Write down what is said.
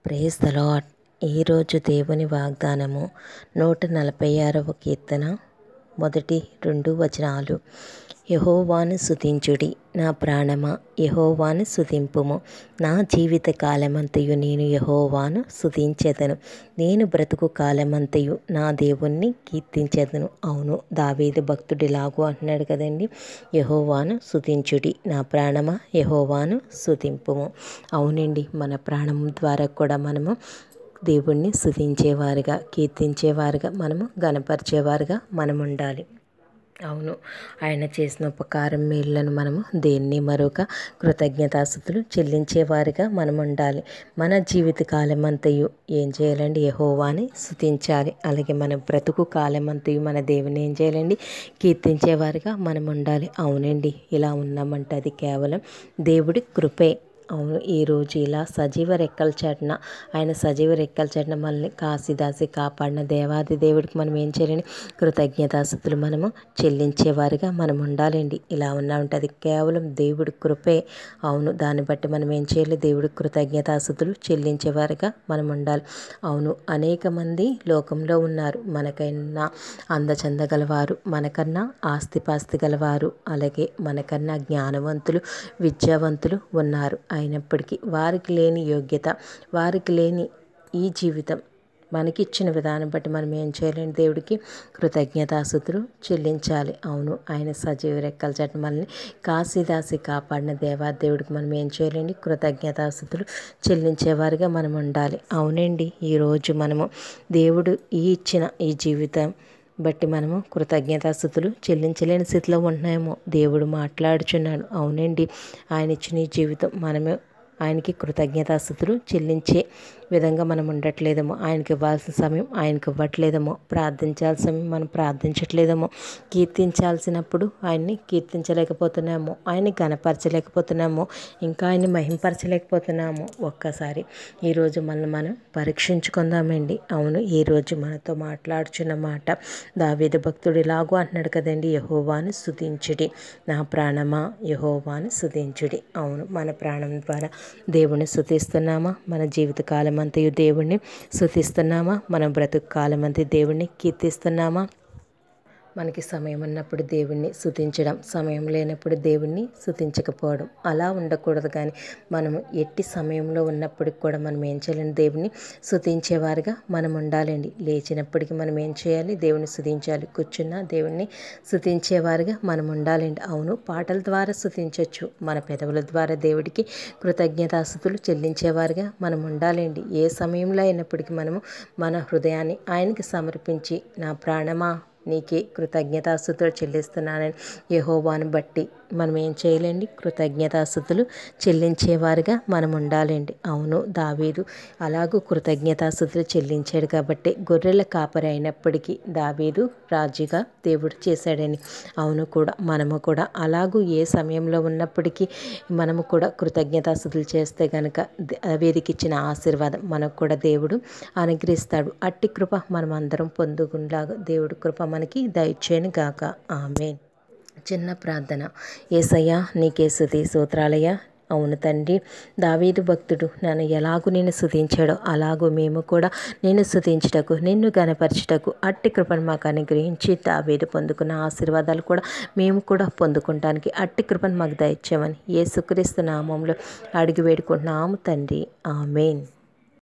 praise the lord ఈరోజు దేవుని వాగ్దానము నూట నలభై ఆరవ కీర్తన మొదటి రెండు వచనాలు యహోవాను సుతించుడి నా ప్రాణమా యహోవాను సుతింపుము నా జీవిత కాలమంతయు నేను యహోవాను సుతించెదను నేను బ్రతుకు కాలమంతయు నా దేవుణ్ణి కీర్తించెదను అవును దావీదు భక్తుడిలాగు అంటున్నాడు కదండి యహోవాను సుతించుడి నా ప్రాణమా యహోవాను సుతింపుము అవునండి మన ప్రాణం ద్వారా కూడా మనము దేవుణ్ణి స్థుతించేవారుగా కీర్తించేవారుగా మనము గనపరిచేవారుగా మనం ఉండాలి అవును ఆయన చేసిన ఉపకారం మేలులను మనము దేన్ని మరొక కృతజ్ఞతాస్థుతులు చెల్లించేవారిగా మనం ఉండాలి మన జీవిత కాలమంతయు ఏం చేయాలండి యహోవాని స్థుతించాలి అలాగే మన బ్రతుకు కాలమంతయు మన దేవుని ఏం చేయాలండి కీర్తించేవారిగా మనం ఉండాలి అవునండి ఇలా ఉన్నామంటే అది కేవలం దేవుడి కృపే అవును ఈరోజు ఇలా సజీవ రెక్కల చాటున ఆయన సజీవ రెక్కల చాటున మనల్ని కాశీదాసి కాపాడిన దేవాది దేవుడికి మనం ఏం చేయాలండి కృతజ్ఞతాస్థుతులు మనము చెల్లించేవారిగా మనం ఉండాలండి ఇలా ఉన్నా ఉంటుంది కేవలం దేవుడి కృపే అవును దాన్ని బట్టి మనం ఏం చేయాలి దేవుడి కృతజ్ఞతాస్థుతులు చెల్లించేవారిగా మనం ఉండాలి అవును అనేక మంది లోకంలో ఉన్నారు మనకైనా అందచంద గలవారు మనకన్నా ఆస్తిపాస్తి గలవారు అలాగే మనకన్నా జ్ఞానవంతులు విద్యావంతులు ఉన్నారు అయినప్పటికీ వారికి లేని యోగ్యత వారికి లేని ఈ జీవితం మనకిచ్చిన విధానం బట్టి మనం ఏం చేయాలండి దేవుడికి కృతజ్ఞతాసుతులు చెల్లించాలి అవును ఆయన సజీవ రెక్కల చట్ట మనల్ని కాశీదాసి కాపాడిన దేవాదేవుడికి మనం ఏం చేయాలండి కృతజ్ఞతాసుతులు చెల్లించేవారిగా మనం ఉండాలి అవునండి ఈరోజు మనము దేవుడు ఈ ఇచ్చిన ఈ జీవితం బట్టి మనము కృతజ్ఞతాస్థుతులు చెల్లించలేని స్థితిలో ఉంటున్నామో దేవుడు మాట్లాడుచున్నాడు అవునండి ఆయన ఇచ్చిన ఈ జీవితం మనమే ఆయనకి కృతజ్ఞతాస్థుతులు చెల్లించే విధంగా మనం ఉండట్లేదేమో ఆయనకి ఇవ్వాల్సిన సమయం ఆయనకి ఇవ్వట్లేదేమో ప్రార్థించాల్సిన సమయం మనం ప్రార్థించట్లేదేమో కీర్తించాల్సినప్పుడు ఆయన్ని కీర్తించలేకపోతున్నామో ఆయన్ని గనపరచలేకపోతున్నామో ఇంకా ఆయన్ని మహింపరచలేకపోతున్నామో ఒక్కసారి ఈరోజు మనం మనం పరీక్షించుకుందామండి అవును ఈరోజు మనతో మాట్లాడుచున్న మాట దావేద భక్తుడు ఇలాగూ అంటున్నాడు కదండి యహోవాను స్థుతించుడి నా ప్రాణమా యహోవాను స్థుతించుడి అవును మన ప్రాణం ద్వారా దేవుని స్థుతిస్తున్నామా మన జీవిత కాలం అంతయు దేవుణ్ణి స్థుతిస్తున్నామా మన బ్రతుకు కాలం అంతా దేవుణ్ణి కీర్తిస్తున్నామా మనకి సమయం ఉన్నప్పుడు దేవుణ్ణి స్థుతించడం సమయం లేనప్పుడు దేవుణ్ణి స్థుతించకపోవడం అలా ఉండకూడదు కానీ మనము ఎట్టి సమయంలో ఉన్నప్పటికి కూడా మనం ఏం చేయాలండి దేవుణ్ణి స్థుతించేవారుగా మనం ఉండాలండి లేచినప్పటికీ మనం ఏం చేయాలి దేవుని స్థుతించాలి కూర్చున్న దేవుణ్ణి స్థుతించేవారుగా మనం ఉండాలండి అవును పాటల ద్వారా స్థుతించవచ్చు మన పెదవుల ద్వారా దేవుడికి కృతజ్ఞతాస్థుతులు చెల్లించేవారుగా మనం ఉండాలండి ఏ సమయంలో అయినప్పటికీ మనము మన హృదయాన్ని ఆయనకి సమర్పించి నా ప్రాణమా నీకే కృతజ్ఞతాస్థుతులు చెల్లిస్తున్నానని యహోవాను బట్టి మనం ఏం చేయలేండి కృతజ్ఞతాస్థుతులు చెల్లించేవారుగా మనం ఉండాలండి అవును దావీదు అలాగూ కృతజ్ఞతాస్థుతులు చెల్లించాడు కాబట్టి గొర్రెల కాపరి అయినప్పటికీ దావీదు రాజుగా దేవుడు చేశాడని అవును కూడా మనము కూడా అలాగూ ఏ సమయంలో ఉన్నప్పటికీ మనము కూడా కృతజ్ఞతాస్థుతులు చేస్తే కనుక వీరికిచ్చిన ఆశీర్వాదం మనకు కూడా దేవుడు అనుగ్రహిస్తాడు అట్టి కృప మనం అందరం పొందుకునేలాగా దేవుడు కృప మనకి దయచేయను గాక ఆమెన్ చిన్న ప్రార్థన ఏసయ్యా నీకే స్థుతి సూత్రాలయ్య అవును తండ్రి దావీదు భక్తుడు నన్ను ఎలాగూ నేను స్థుతించాడో అలాగూ మేము కూడా నేను స్థుతించుటకు నిన్ను గనపరచుటకు అట్టి కృపను మాకు అనుగ్రహించి దావీదు పొందుకున్న ఆశీర్వాదాలు కూడా మేము కూడా పొందుకుంటానికి అట్టి కృపను మాకు దయచేయమని ఏ సుక్రీస్తు నామంలో అడిగి వేడుకుంటున్నాము తండ్రి ఆమెన్